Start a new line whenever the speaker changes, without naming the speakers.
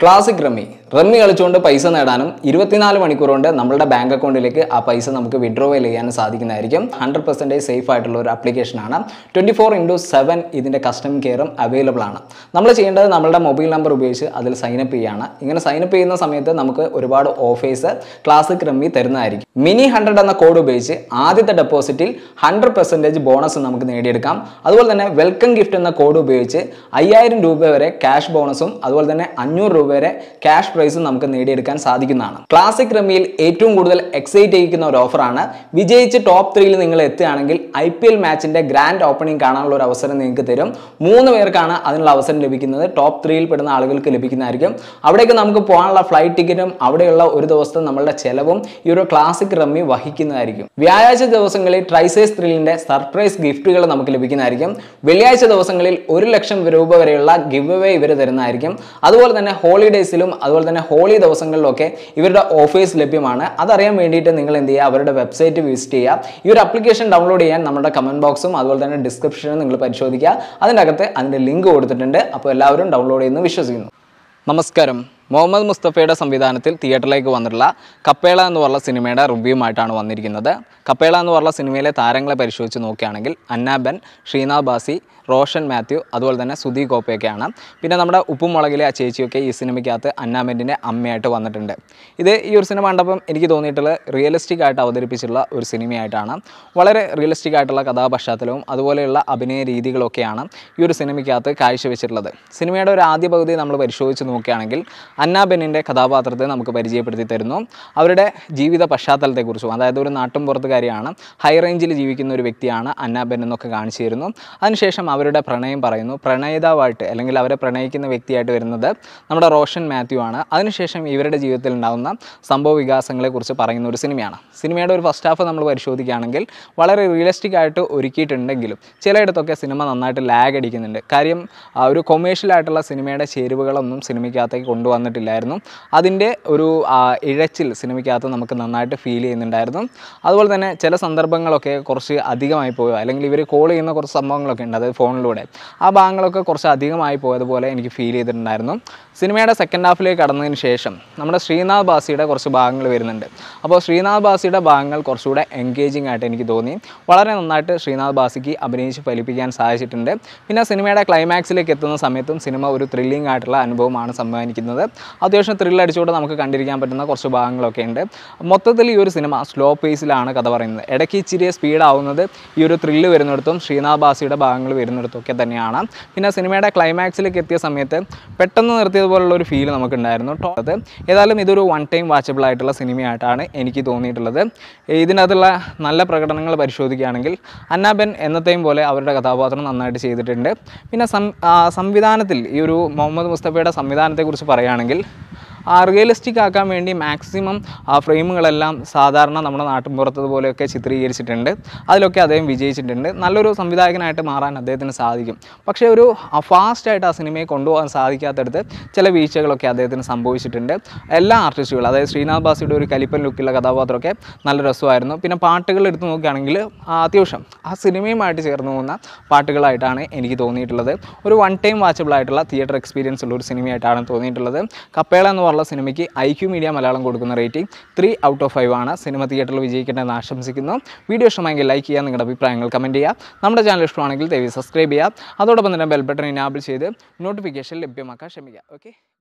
classic rummy rummy കളിച്ചുകൊണ്ട് പൈസ നേടാനും ഇരുപത്തിനാല് മണിക്കൂർ കൊണ്ട് നമ്മളുടെ ബാങ്ക് അക്കൗണ്ടിലേക്ക് ആ പൈസ നമുക്ക് വിഡ്രോവൽ ചെയ്യാനും സാധിക്കുന്നതായിരിക്കും ഹൺഡ്രഡ് പെർസെൻറ്റേജ് സേഫ് ആയിട്ടുള്ള ഒരു ആപ്ലിക്കേഷനാണ് ട്വൻറ്റി ഫോർ ഇൻറ്റു സെവൻ ഇതിൻ്റെ കസ്റ്റമർ കെയറും അവൈലബിൾ ആണ് നമ്മൾ ചെയ്യേണ്ടത് നമ്മളുടെ മൊബൈൽ നമ്പർ ഉപയോഗിച്ച് അതിൽ സൈനപ്പ് ചെയ്യുകയാണ് ഇങ്ങനെ സൈനപ്പ് ചെയ്യുന്ന സമയത്ത് നമുക്ക് ഒരുപാട് ഓഫേഴ്സ് ക്ലാസിക് റമ്മി തരുന്നതായിരിക്കും മിനി ഹൺഡ്രഡ് എന്ന കോഡ് ഉപയോഗിച്ച് ആദ്യത്തെ ഡെപ്പോസിറ്റിൽ ഹൺഡ്രഡ് പെർസെൻറ്റേജ് ബോണസ് നമുക്ക് നേടിയെടുക്കാം അതുപോലെ തന്നെ വെൽക്കം ഗിഫ്റ്റ് എന്ന കോഡ് ഉപയോഗിച്ച് അയ്യായിരം രൂപ വരെ ക്യാഷ് ബോണസും അതുപോലെ തന്നെ അഞ്ഞൂറ് രൂപ വരെ ക്യാഷ് പ്രൈസും നമുക്ക് നേടിയെടുക്കാൻ സാധിക്കുന്നതാണ് ക്ലാസിക് റമ്മിയിൽ ഏറ്റവും കൂടുതൽ എക്സൈറ്റ് ചെയ്യിക്കുന്ന ഒരു ഓഫറാണ് വിജയിച്ച് ടോപ്പ് ത്രീയിൽ നിങ്ങൾ എത്തുകയാണെങ്കിൽ ഐ പി എൽ മാച്ചിന്റെ ഗ്രാൻഡ് ഓപ്പണിംഗ് കാണാനുള്ള ഒരു അവസരം നിങ്ങൾക്ക് തരും മൂന്ന് പേർക്കാണ് അതിനുള്ള അവസരം ലഭിക്കുന്നത് ടോപ്പ് ത്രീയിൽ പെടുന്ന ആളുകൾക്ക് ലഭിക്കുന്നതായിരിക്കും അവിടേക്ക് നമുക്ക് പോകാനുള്ള ഫ്ലൈറ്റ് ടിക്കറ്റും അവിടെയുള്ള ഒരു ദിവസത്തെ നമ്മളുടെ ചെലവും ഈ ഒരു ക്ലാസിക് റമ്മി വഹിക്കുന്നതായിരിക്കും വ്യാഴാഴ്ച ദിവസങ്ങളിൽ ട്രൈസേസ് ത്രില്ലിന്റെ സർപ്രൈസ് ഗിഫ്റ്റുകൾ നമുക്ക് ലഭിക്കുന്നതായിരിക്കും വെള്ളിയാഴ്ച ദിവസങ്ങളിൽ ഒരു ലക്ഷം രൂപ വരെയുള്ള ഗിവ് അവേ ഇവർ തരുന്നതായിരിക്കും അതുപോലെ തന്നെ ഹോളിഡേയ്സിലും അതുപോലെ തന്നെ ഹോളി ദിവസങ്ങളിലൊക്കെ ഇവരുടെ ഓഫേഴ്സ് ലഭ്യമാണ് അതറിയാൻ വേണ്ടിയിട്ട് നിങ്ങൾ എന്ത് ചെയ്യുക അവരുടെ വെബ്സൈറ്റ് വിസിറ്റ് ചെയ്യുക ഈ ഒരു ആപ്ലിക്കേഷൻ ഡൗൺലോഡ് ചെയ്യാൻ നമ്മുടെ കമന്റ് ബോക്സും അതുപോലെ തന്നെ ഡിസ്ക്രിപ്ഷനും നിങ്ങൾ പരിശോധിക്കുക അതിൻ്റെ അകത്ത് അതിൻ്റെ ലിങ്ക് കൊടുത്തിട്ടുണ്ട് അപ്പോൾ എല്ലാവരും ഡൗൺലോഡ് ചെയ്യുന്നു വിശ്വസിക്കുന്നു നമസ്കാരം മുഹമ്മദ് മുസ്തഫയുടെ സംവിധാനത്തിൽ തിയേറ്ററിലേക്ക് വന്നിട്ടുള്ള കപ്പേള എന്ന് പറഞ്ഞ സിനിമയുടെ റിവ്യൂമായിട്ടാണ് വന്നിരിക്കുന്നത് കപ്പേള എന്ന് പറഞ്ഞ സിനിമയിലെ താരങ്ങളെ പരിശോധിച്ച് നോക്കുകയാണെങ്കിൽ അന്നാബൻ ഷീനാ ബാസി റോഷൻ മാത്യു അതുപോലെ തന്നെ സുധി കോപ്പയൊക്കെയാണ് പിന്നെ നമ്മുടെ ഉപ്പുമുളകിലെ ആ ചേച്ചിയൊക്കെ ഈ സിനിമയ്ക്കകത്ത് അന്നാബെൻറ്റിൻ്റെ അമ്മയായിട്ട് വന്നിട്ടുണ്ട് ഇത് ഈ ഒരു സിനിമ കണ്ടപ്പം എനിക്ക് തോന്നിയിട്ടുള്ളത് റിയലിസ്റ്റിക് ആയിട്ട് അവതരിപ്പിച്ചിട്ടുള്ള ഒരു സിനിമയായിട്ടാണ് വളരെ റിയലിസ്റ്റിക് ആയിട്ടുള്ള കഥാപശ്ചാത്തലവും അതുപോലെയുള്ള അഭിനയ രീതികളൊക്കെയാണ് ഈ ഒരു സിനിമയ്ക്കകത്ത് കാഴ്ചവെച്ചിട്ടുള്ളത് സിനിമയുടെ ഒരു ആദ്യ പകുതി നമ്മൾ പരിശോധിച്ച് നോക്കുകയാണെങ്കിൽ അന്നാബെന്നിൻ്റെ കഥാപാത്രത്തെ നമുക്ക് പരിചയപ്പെടുത്തി തരുന്നു അവരുടെ ജീവിത പശ്ചാത്തലത്തെക്കുറിച്ചും അതായത് ഒരു നാട്ടും പുറത്തുകാരിയാണ് ഹൈ റേഞ്ചിൽ ജീവിക്കുന്ന ഒരു വ്യക്തിയാണ് അന്നാബെൻ എന്നൊക്കെ കാണിച്ചു തരുന്നു അതിനുശേഷം അവരുടെ പ്രണയം പറയുന്നു പ്രണയിതാവായിട്ട് അല്ലെങ്കിൽ അവരെ പ്രണയിക്കുന്ന വ്യക്തിയായിട്ട് വരുന്നത് നമ്മുടെ റോഷൻ മാത്യു ആണ് അതിനുശേഷം ഇവരുടെ ജീവിതത്തിൽ ഉണ്ടാകുന്ന സംഭവ വികാസങ്ങളെക്കുറിച്ച് പറയുന്ന ഒരു സിനിമയാണ് സിനിമയുടെ ഒരു ഫസ്റ്റ് ഹാഫ് നമ്മൾ പരിശോധിക്കുകയാണെങ്കിൽ വളരെ റിയലിസ്റ്റിക് ആയിട്ട് ഒരുക്കിയിട്ടുണ്ടെങ്കിലും ചിലയിടത്തൊക്കെ സിനിമ നന്നായിട്ട് ലാഗ് അടിക്കുന്നുണ്ട് കാര്യം ആ, ഒരു കൊമേഴ്ഷ്യൽ ആയിട്ടുള്ള സിനിമയുടെ ചേരുവകളൊന്നും സിനിമയ്ക്കകത്തേക്ക് കൊണ്ടുവന്നിട്ടില്ലായിരുന്നു അതിൻ്റെ ഒരു ആ, ഇഴച്ചിൽ സിനിമയ്ക്കകത്ത് നമുക്ക് നന്നായിട്ട് ഫീൽ ചെയ്യുന്നുണ്ടായിരുന്നു അതുപോലെ തന്നെ ചില സന്ദർഭങ്ങളൊക്കെ കുറച്ച് അധികമായി പോയോ അല്ലെങ്കിൽ ഇവർ കോൾ ചെയ്യുന്ന കുറച്ച് സംഭവങ്ങളൊക്കെ ഉണ്ട് അതായത് ഫോണിലൂടെ ആ ഭാഗങ്ങളൊക്കെ കുറച്ച് അധികമായി പോയതുപോലെ എനിക്ക് ഫീൽ ചെയ്തിട്ടുണ്ടായിരുന്നു സിനിമയുടെ സെക്കൻഡ് ഹാഫിലേക്ക് കടന്നതിന് ശേഷം നമ്മുടെ ശ്രീനാഥ് ബാസിയുടെ കുറച്ച് ഭാഗങ്ങൾ വരുന്നുണ്ട് അപ്പോൾ ശ്രീനാഥ് ബാസിയുടെ ഭാഗങ്ങൾ കുറച്ചുകൂടെ എൻഗേജിങ് ആയിട്ട് എനിക്ക് തോന്നി വളരെ നന്നായിട്ട് ശ്രീനാഥ് ബാസിക്ക് അഭിനയിച്ച് ഫലിപ്പിക്കാൻ സാധിച്ചിട്ടുണ്ട് പിന്നെ സിനിമയുടെ ക്ലൈമാക്സിലേക്ക് എത്തുന്ന സമയത്തും സിനിമ ഒരു ത്രില്ലിംഗ് ആയിട്ടുള്ള അനുഭവമാണ് സമ്മാനിക്കുന്നത് അത്യാവശ്യം ത്രില്ല് അടിച്ചുകൊണ്ട് നമുക്ക് കണ്ടിരിക്കാൻ പറ്റുന്ന കുറച്ച് ഭാഗങ്ങളൊക്കെ ഉണ്ട് മൊത്തത്തിൽ ഈ ഒരു സിനിമ സ്ലോ പേസിലാണ് കഥ പറയുന്നത് ഇടയ്ക്ക് ഇച്ചിരി സ്പീഡ് ആവുന്നത് ഈ ഒരു ത്രില്ല് വരുന്നിടത്തും ശ്രീനാഥ് ബാസിയുടെ ഭാഗങ്ങൾ വരുന്നിടത്തൊക്കെ തന്നെയാണ് പിന്നെ സിനിമയുടെ ക്ലൈമാക്സിലേക്ക് എത്തിയ സമയത്ത് പെട്ടെന്ന് നിർത്തിയതുപോലുള്ള ഒരു ഫീൽ നമുക്കുണ്ടായിരുന്നു ടോ- അത് ഏതായാലും ഇതൊരു വൺ ടൈം വാച്ചബിൾ ആയിട്ടുള്ള സിനിമയായിട്ടാണ് എനിക്ക് തോന്നിയിട്ടുള്ളത് ഇതിനകത്തുള്ള നല്ല പ്രകടനങ്ങൾ പരിശോധിക്കുകയാണെങ്കിൽ അന്നാബെൻ എന്നത്തെയും പോലെ അവരുടെ കഥാപാത്രം നന്നായിട്ട് ചെയ്തിട്ടുണ്ട് പിന്നെ സം ആ, സംവിധാനത്തിൽ ഈ ഒരു മുഹമ്മദ് മുസ്തഫയുടെ സംവിധാനത്തെക്കുറിച്ച് പറയുകയാണെങ്കിൽ ആ റിയലിസ്റ്റിക് ആക്കാൻ വേണ്ടി മാക്സിമം ആ ഫ്രെയിമുകളെല്ലാം സാധാരണ നമ്മുടെ നാട്ടിൻപുറത്തതുപോലെയൊക്കെ ചിത്രീകരിച്ചിട്ടുണ്ട് അതിലൊക്കെ അദ്ദേഹം വിജയിച്ചിട്ടുണ്ട് നല്ലൊരു സംവിധായകനായിട്ട് മാറാൻ അദ്ദേഹത്തിന് സാധിക്കും പക്ഷേ ഒരു ഫാസ്റ്റായിട്ട് ആ സിനിമയെ കൊണ്ടുപോകാൻ സാധിക്കാത്തടുത്ത് ചില വീഴ്ചകളൊക്കെ അദ്ദേഹത്തിന് സംഭവിച്ചിട്ടുണ്ട് എല്ലാ ആർട്ടിസ്റ്റുകളും അതായത് ശ്രീനാഥ് ബാസിയുടെ ഒരു കലിപ്പൻ ലുക്കുള്ള കഥാപാത്രമൊക്കെ നല്ല രസമായിരുന്നു പിന്നെ പാട്ടുകൾ എടുത്ത് നോക്കുകയാണെങ്കിൽ ആ, അത്യാവശ്യം ആ സിനിമയുമായിട്ട് ചേർന്ന് പോകുന്ന പാട്ടുകളായിട്ടാണ് എനിക്ക് തോന്നിയിട്ടുള്ളത് ഒരു വൺ ടൈം വാച്ചബിൾ ആയിട്ടുള്ള തിയേറ്റർ എക്സ്പീരിയൻസ് ഉള്ള ഒരു സിനിമയായിട്ടാണ് തോന്നിയിട്ടുള്ളത് കപ്പേള എന്ന് പറഞ്ഞ സിനിമയ്ക്ക് ഐ ക്യു മീഡിയ മലയാളം കൊടുക്കുന്ന rating three out of five ആണ് സിനിമ തിയേറ്ററിൽ വിജയിക്കട്ടെന്ന് ആശംസിക്കുന്നു വീഡിയോ ഇഷ്ടമായെങ്കിൽ ലൈക്ക് ചെയ്യുക നിങ്ങളുടെ അഭിപ്രായങ്ങൾ കമൻറ്റ് ചെയ്യുക നമ്മുടെ ചാനൽ ഇഷ്ടമാണെങ്കിൽ ദയവ് സബ്സ്ക്രൈബ് ചെയ്യുക അതോടൊപ്പം തന്നെ ബെൽ ബട്ടൺ ഇനാബിൾ ചെയ്ത് നോട്ടിഫിക്കേഷൻ ലഭ്യമാക്കാൻ ശ്രമിക്കുക ഓക്കെ